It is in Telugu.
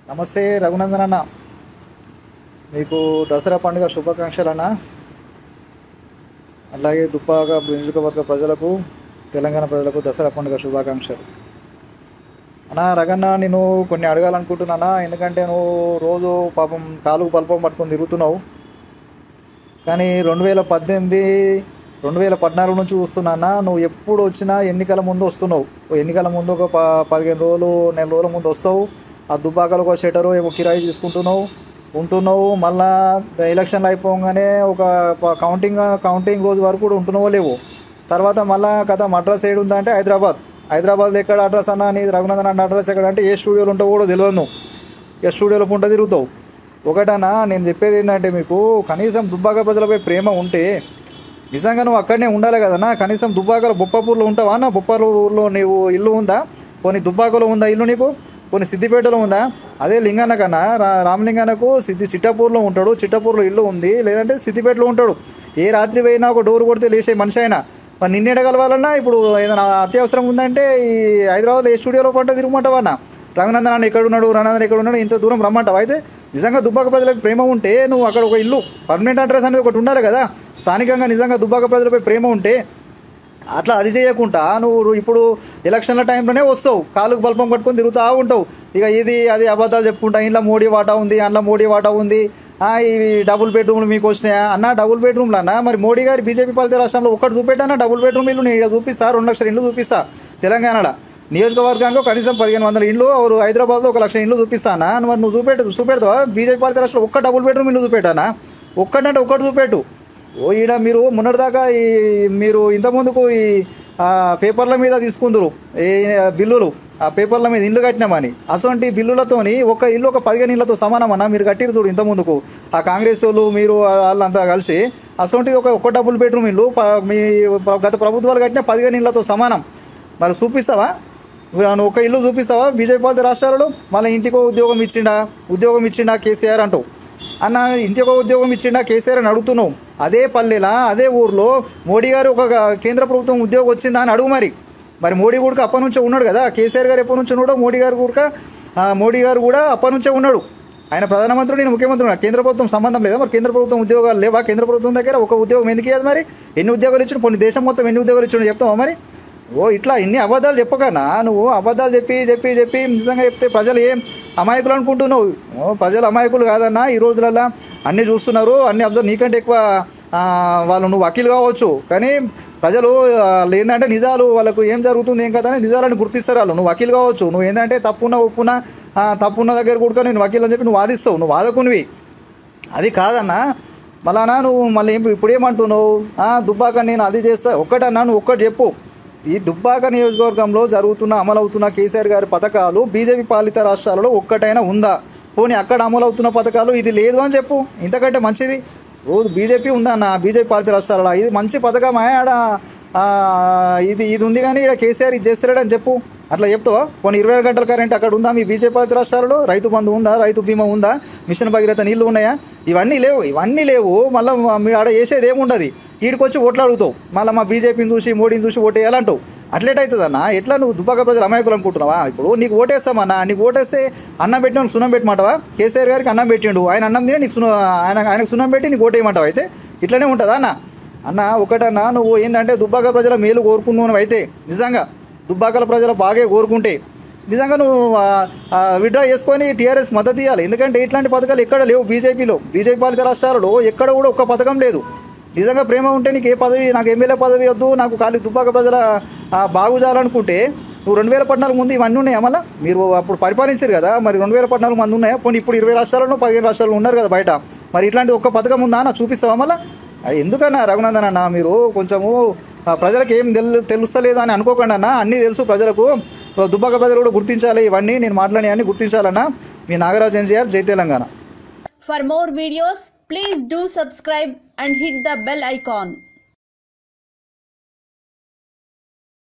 నమస్తే రఘునందన్ అన్న మీకు దసరా పండుగ శుభాకాంక్షలు అన్న అలాగే దుబ్బాక నియోజకవర్గ ప్రజలకు తెలంగాణ ప్రజలకు దసరా పండుగ శుభాకాంక్షలు అన్నా రగన్న నేను కొన్ని అడగాలనుకుంటున్నానా ఎందుకంటే నువ్వు రోజు పాపం కాలుకు బల్పం పట్టుకొని తిరుగుతున్నావు కానీ రెండు వేల పద్దెనిమిది రెండు వేల పద్నాలుగు నుంచి చూస్తున్నానా నువ్వు ఎప్పుడు వచ్చినా ఎన్నికల ముందు వస్తున్నావు ఓ ఎన్నికల ముందు ఒక ప పదిహేను రోజులు నెల రోజుల ముందు వస్తావు ఆ దుబ్బాకలు ఒక షెటరు ఏమో కిరాయి తీసుకుంటున్నావు ఉంటున్నావు మళ్ళా ఎలక్షన్లు అయిపోగానే ఒక ప- కౌంటింగ్ కౌంటింగ్ రోజు వరకు కూడా ఉంటున్నావో లేవు తర్వాత మళ్ళా కథ అడ్రస్ ఏడు ఉందంటే హైదరాబాద్ హైదరాబాద్లో ఎక్కడ అడ్రస్ అన్న నీది రఘునందన్ అన్న అడ్రస్ ఎక్కడ అంటే ఏ స్టూడియోలో ఉంటావు కూడా తెలియదు నువ్వు ఇక స్టూడియోలో పుంట తిరుగుతావు ఒకటన్నా నేను చెప్పేది ఏంటంటే మీకు కనీసం దుబ్బాక ప్రజలపై ప్రేమ ఉంటే నిజంగా నువ్వు అక్కడనే ఉండాలి కదన్నా కనీసం దుబ్బాకలో బొప్పపూర్లో ఉంటావా నా బొప్పలూరులో నీవు ఇల్లు ఉందా కొన్ని దుబ్బాకలో ఉందా ఇల్లు నీకు కొన్ని సిద్దిపేటలో ఉందా అదే లింగన్న కన్నా రా రామలింగన్నకు సిద్ధి చిట్టపూర్లో ఉంటాడు చిట్టపూర్లో ఇల్లు ఉంది లేదంటే సిద్దిపేటలో ఉంటాడు ఏ రాత్రి పోయినా ఒక డోర్ కొడితే లేచే మనిషి అయినా మరి నిన్నేడ కలవాలన్నా ఇప్పుడు ఏదైనా అత్యవసరం ఉందంటే ఈ హైదరాబాద్లో ఏ స్టూడియోలో పంట తిరుగుమంటావన్నా రఘునందన్ అన్న ఎక్కడ ఉన్నాడు రఘునందన్ ఎక్కడ ఉన్నాడు ఇంత దూరం రమ్మంటావు అయితే నిజంగా దుబ్బాక ప్రజలకు ప్రేమ ఉంటే నువ్వు అక్కడ ఒక ఇల్లు పర్మనెంట్ అడ్రస్ అనేది ఒకటి ఉండాలి కదా స్థానికంగా నిజంగా దుబ్బాక ప్రజలపై ప్రేమ ఉంటే అట్లా అది చేయకుండా నువ్వు ఇప్పుడు ఎలక్షన్ల టైంలోనే వస్తావు కాలుకు బల్పం కట్టుకొని తిరుగుతూ ఉంటావు ఇక ఇది అది అబద్ధాలు చెప్పుకుంటా ఇంట్లో మోడీ వాటా ఉంది అందులో మోడీ వాటా ఉంది ఆ, ఇవి డబుల్ బెడ్రూమ్లు మీకు వచ్చినాయా అన్న డబుల్ బెడ్రూమ్లు అన్న మరి మోడీ గారి బీజేపీ పాలిత రాష్ట్రంలో ఒక్కటి చూపెట్టానా డబుల్ బెడ్రూమ్ ఇల్లు నేను ఇక్కడ చూపిస్తా రెండు లక్షల ఇల్లు చూపిస్తా తెలంగాణలో నియోజకవర్గానికి కనీసం పదిహేను వందల ఇండ్లు ఎవరు హైదరాబాద్లో ఒక లక్ష ఇండ్లు చూపిస్తానా మరి నువ్వు చూపెట్టు చూపెడతావా బీజేపీ పాలిత రాష్ట్రంలో ఒక్క డబుల్ బెడ్రూమ్ ఇల్లు చూపెట్టానా ఒక్కటంటే ఒక్కటి చూపెట్టు ఓ ఈడ మీరు మొన్నటిదాకా ఈ మీరు ఇంతకుముందుకు ఈ ఆ, పేపర్ల మీద తీసుకుందరు ఈ బిల్లులు ఆ పేపర్ల మీద ఇల్లు కట్టినామని అటువంటి బిల్లులతోని ఒక ఇల్లు ఒక పదిహేను ఇళ్ళతో సమానమన్నా మీరు కట్టిరు చూడు ఇంతకుముందుకు ఆ కాంగ్రెస్ వాళ్ళు మీరు వాళ్ళంతా కలిసి అటువంటిది ఒక ఒక్క డబుల్ బెడ్రూమ్ ఇల్లు ప- మీ గత ప్రభుత్వాలు కట్టిన పదిహేను ఇళ్ళతో సమానం మరి చూపిస్తావా నువ్వు ఒక ఇల్లు చూపిస్తావా బీజేపీ పాలిత రాష్ట్రాలలో మళ్ళీ ఇంటికో ఉద్యోగం ఇచ్చిండా ఉద్యోగం ఇచ్చిండా కేసీఆర్ అంటావు అన్న ఇంటికో ఉద్యోగం ఇచ్చిండా కేసీఆర్ అని అడుగుతున్నావు అదే పల్లెలా అదే ఊర్లో మోడీ గారు ఒక కేంద్ర ప్రభుత్వం ఉద్యోగం వచ్చిందా అని అడుగు మరి మరి మోడీ కూడా అప్పటి నుంచే ఉన్నాడు కదా కేసీఆర్ గారు ఎప్పటి నుంచి ఉన్నాడో మోడీ గారు కూడా ఆ, మోడీ గారు కూడా అప్పటి నుంచే ఉన్నాడు ఆయన ప్రధానమంత్రి నేను ముఖ్యమంత్రి ఉన్నా. కేంద్ర ప్రభుత్వం సంబంధం లేదా మరి కేంద్ర ప్రభుత్వం ఉద్యోగాలు లేవా కేంద్ర ప్రభుత్వం దగ్గర ఒక ఉద్యోగం ఎందుకు ఇవ్వదు మరి ఎన్ని ఉద్యోగాలు ఇచ్చిన కొన్ని దేశం మొత్తం ఎన్ని ఉద్యోగాలు ఇచ్చిండో చెప్తావా మరి ఓ ఇట్లా ఇన్ని అబద్ధాలు చెప్పకనా నువ్వు అబద్ధాలు చెప్పి చెప్పి చెప్పి నిజంగా చెప్తే ప్రజలు ఏం అమాయకులు అనుకుంటున్నావు ఓ ప్రజలు అమాయకులు కాదన్నా ఈ రోజులల్లో అన్నీ చూస్తున్నారు అన్ని అబ్జర్వ్ నీకంటే ఎక్కువ ఆ, వాళ్ళు నువ్వు వకీలు కావచ్చు కానీ ప్రజలు ఆ, ఏంటంటే నిజాలు వాళ్ళకు ఏం జరుగుతుంది ఏం కదా అని నిజాలను గుర్తిస్తారు వాళ్ళు నువ్వు వకీలు కావచ్చు నువ్వు ఏంటంటే తప్పున్న ఒప్పున ఆ, తప్పున్న దగ్గర కూడా నేను వకీలు అని చెప్పి నువ్వు వాదిస్తావు నువ్వు వాదకునివి అది కాదన్నా మళ్ళానా నువ్వు మళ్ళీ ఏం- ఇప్పుడు ఏమంటున్నావు ఆ, దుబ్బాక నేను అది చేస్తా ఒక్కటన్నా నువ్వు ఒక్కటి చెప్పు ఈ దుబ్బాక నియోజకవర్గంలో జరుగుతున్న అమలవుతున్న కేసీఆర్ గారి పథకాలు బీజేపీ పాలిత రాష్ట్రాలలో ఒక్కటైనా ఉందా పోనీ అక్కడ అమలవుతున్న పథకాలు ఇది లేదు అని చెప్పు ఇంతకంటే మంచిది రోజు బీజేపీ ఉందా అన్న బీజేపీ పాలిత రాష్ట్రాలలో ఇది మంచి పథకం ఆడ ఆ, ఇది ఇది ఉంది కానీ ఇక్కడ కేసీఆర్ ఇది చేస్తాడని చెప్పు అట్లా చెప్తావా కొన్ని ఇరవై గంటల కరెంట్ అక్కడ ఉందా మీ బీజేపీ పాలిత రాష్ట్రాలలో రైతు బంధు ఉందా రైతు బీమా ఉందా మిషన్ భగీరథ నీళ్లు ఉన్నాయా ఇవన్నీ లేవు ఇవన్నీ లేవు మళ్ళీ మీరు ఆడ చేసేది ఏముండదు ఈడికొచ్చి ఓట్లు అడుగుతావు మళ్ళీ మా బీజేపీని చూసి మోడీని చూసి ఓటు వేయాలంటావు అట్లేటవుతుందన్నా ఎట్లా నువ్వు దుబ్బాక ప్రజలు అమాయకులు అనుకుంటున్నావా ఇప్పుడు నీకు ఓటేస్తామన్నా నీకు ఓటేస్తే అన్నం పెట్టిన సున్నం పెట్టమంటావా కేసీఆర్ గారికి అన్నం పెట్టిండు ఆయన అన్నం తిని నీకు సున్న ఆయన ఆయనకు సున్నం పెట్టి నీకు ఓటేయమంటావా అయితే ఇట్లనే ఉంటుందా అన్న అన్న ఒకటన్నా నువ్వు ఏంటంటే దుబ్బాక ప్రజల మేలు కోరుకున్నావు అయితే నిజంగా దుబ్బాకల ప్రజలు బాగా కోరుకుంటే నిజంగా నువ్వు విడ్రా చేసుకొని టీఆర్ఎస్ మద్దతు ఇవ్వాలి ఎందుకంటే ఇట్లాంటి పథకాలు ఎక్కడ లేవు బీజేపీలో బీజేపీ పాలిత రాష్ట్రాలలో ఎక్కడ కూడా ఒక్క పథకం లేదు నిజంగా ప్రేమ ఉంటే నీకు ఏ పదవి నాకు ఎమ్మెల్యే పదవి వద్దు నాకు ఖాళీ దుబ్బాక ప్రజల ఆ, బాగు చేయాలనుకుంటే నువ్వు రెండు వేల పద్నాలుగు ముందు ఇవన్నీ ఉన్నాయా మళ్ళీ మీరు అప్పుడు పరిపాలించారు కదా మరి రెండు వేల పద్నాలుగు మంది ఉన్నాయా పోనీ ఇప్పుడు ఇరవై రాష్ట్రాలను పదిహేను రాష్ట్రాలు ఉన్నారు కదా బయట మరి ఇట్లాంటి ఒక్క పథకం ఉందా నా చూపిస్తావా మళ్ళీ అది ఎందుకన్నా రఘునందన్ అన్న మీరు కొంచెము ఆ, ప్రజలకు ఏం తెలు తెలుస్తలేదు అని అనుకోకుండా అన్న అన్నీ తెలుసు ప్రజలకు దుబ్బాక ప్రజలు కూడా గుర్తించాలి ఇవన్నీ నేను మాట్లాడి అన్ని గుర్తించాలన్నా మీ నాగరాజ్ ఎన్జిఆర్ జై Telangana For more videos, please do subscribe and hit the bell icon.